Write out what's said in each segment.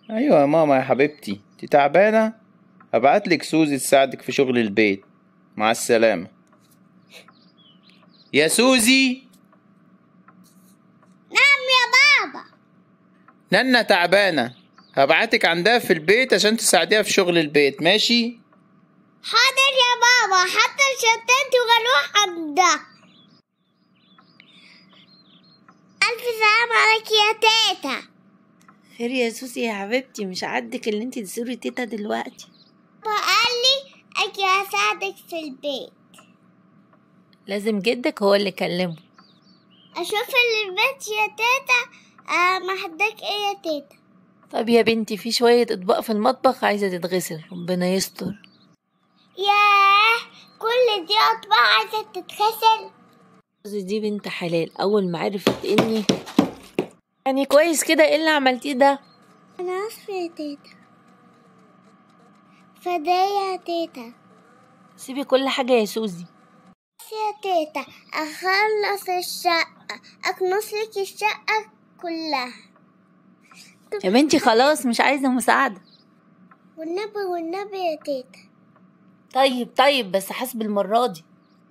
ايوه يا ماما يا حبيبتي انت تعبانه هبعتلك سوزي تساعدك في شغل البيت مع السلامه يا سوزي نعم يا بابا نانا تعبانه هبعتك عندها في البيت عشان تساعديها في شغل البيت ماشي حاضر يا بابا حتى شتانتي وغلوح عندها ألف سلام عليك يا تيتا خير يا سوسي يا حبيبتي مش عدك اللي انت تزوري تيتا دلوقتي بابا قال لي أجي أساعدك في البيت لازم جدك هو اللي كلمه أشوف البيت يا تيتا آه محتاج إيه يا تيتا طب يا بنتي في شوية اطباق في المطبخ عايزة تتغسل ربنا يستر ياه كل دي أطباق عايزة تتغسل سوزي دي بنت حلال أول ما عرفت إني يعني كويس كده ايه اللي عملتيه ده أنا آسفة يا تيتا فداية يا تيتا سيبي كل حاجة يا سوزي بس يا تيتا أخلص الشقة أكنس لك الشقة كلها يا بنتي خلاص مش عايزة مساعدة والنبي والنبي يا تيتا طيب طيب بس حسب المرة دي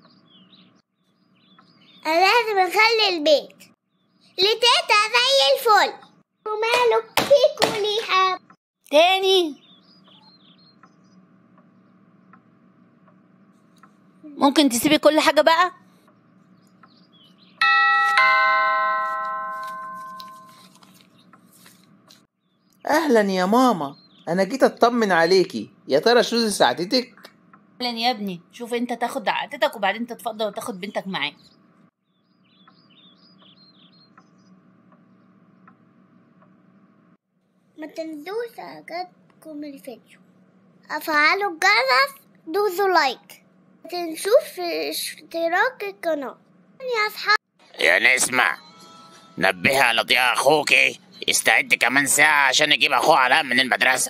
أنا لازم أخلي البيت لتيتا زي الفل وماله كيك وليحة تاني ممكن تسيبي كل حاجة بقى اهلا يا ماما انا جيت اطمن عليكي يا ترى سوزي ساعدتك اهلا يا ابني شوف انت تاخد عقدتك وبعدين تتفضل وتاخد بنتك معاك ما تنسوش عجبكم الفيديو افعلوا الجرس دوسوا لايك ما تنسوش في اشتراك القناة يا اصحاب يا نسمة نبهي على ضياء أخوك يستعد كمان ساعة عشان يجيب أخوه علاء من المدرسة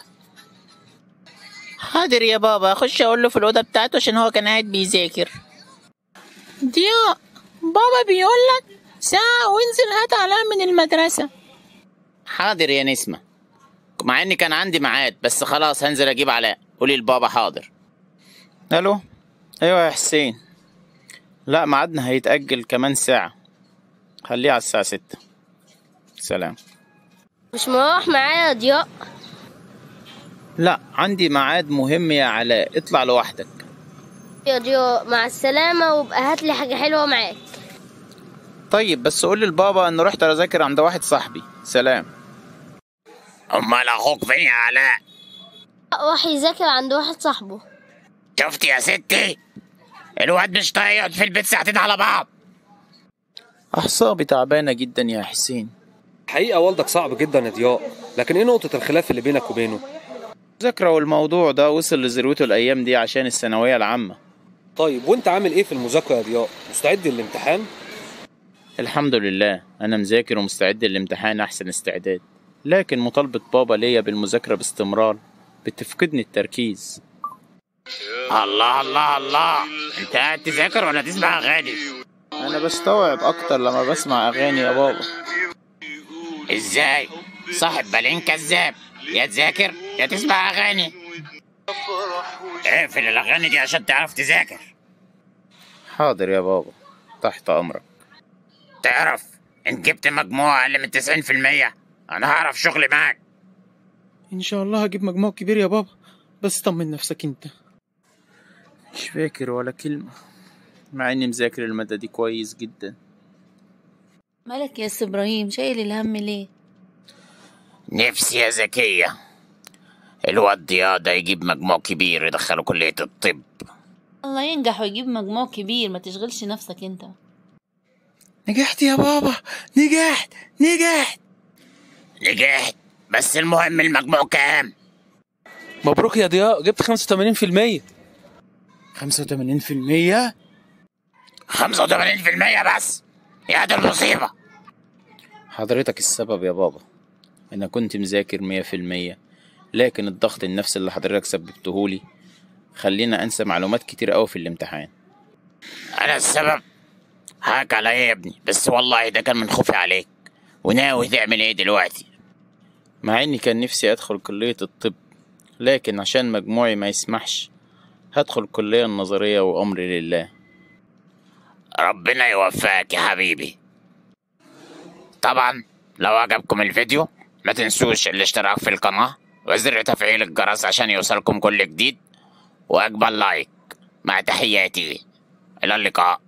حاضر يا بابا اخش اقول له في الاوضه بتاعته عشان هو كان قاعد بيذاكر ضياء بابا بيقول لك ساعه وانزل هات علاء من المدرسه حاضر يا نسمة مع إني كان عندي ميعاد بس خلاص هنزل أجيب علاء قولي لبابا حاضر الو ايوه يا حسين لا ميعادنا هيتأجل كمان ساعة خليه على الساعة ستة سلام مش مروح معايا يا ضياء لا عندي ميعاد مهم يا علاء اطلع لوحدك يا ضياء مع السلامة وابقى هات لي حاجة حلوة معاك طيب بس قول للبابا ان رحت اذاكر عند واحد صاحبي سلام أمال أخوك فين يا علاء راح يذاكر عند واحد صاحبه شفتي يا ستي الواد مش طايق يقعد في البيت ساعتين على بعض اعصابي تعبانة جدا يا حسين حقيقة والدك صعب جدا يا ضياء لكن ايه نقطة الخلاف اللي بينك وبينه؟ ذاكرة والموضوع ده وصل لذروته الايام دي عشان الثانوية العامة طيب وانت عامل ايه في المذاكرة يا ضياء؟ مستعد للامتحان؟ الحمد لله انا مذاكر ومستعد للامتحان احسن استعداد لكن مطالبة بابا ليا بالمذاكرة باستمرار بتفقدني التركيز الله الله الله أنت قاعد تذاكر ولا تسمع أغاني انا بستوعب اكتر لما بسمع اغاني يا بابا إزاي صاحب بالين كذاب يا تذاكر يا تسمع أغاني اقفل الأغاني دي عشان تعرف تذاكر حاضر يا بابا تحت امرك تعرف إن جبت مجموعة أقل من 90% أنا هعرف شغلي معاك ان شاء الله هجيب مجموع كبير يا بابا بس طمن نفسك انت مش فاكر ولا كلمة مع اني مذاكر المادة دي كويس جدا مالك يا أستاذ إبراهيم شايل الهم ليه نفسي يا زكية الواد ضياء ده يجيب مجموع كبير يدخله كلية الطب الله ينجح ويجيب مجموع كبير ما تشغلش نفسك انت نجحت يا بابا نجحت نجحت نجحت بس المهم المجموع كام مبروك يا ضياء جبت 85% 85% 85% بس يا دي المصيبة حضرتك السبب يا بابا انا كنت مذاكر مية في المية لكن الضغط النفسي اللي حضرتك سببتهولي خلينا انسى معلومات كتير قوي في الامتحان أنا السبب حاك عليا يا ابني بس والله ده كان من خوفي عليك وناوي تعمل ايه دلوقتي مع اني كان نفسي ادخل كلية الطب لكن عشان مجموعي ما يسمحش هدخل الكلية النظرية وامري لله ربنا يوفقك يا حبيبي طبعا لو عجبكم الفيديو ما تنسوش الاشتراك في القناة وزر تفعيل الجرس عشان يوصلكم كل جديد وأجمل لايك مع تحياتي إلى اللقاء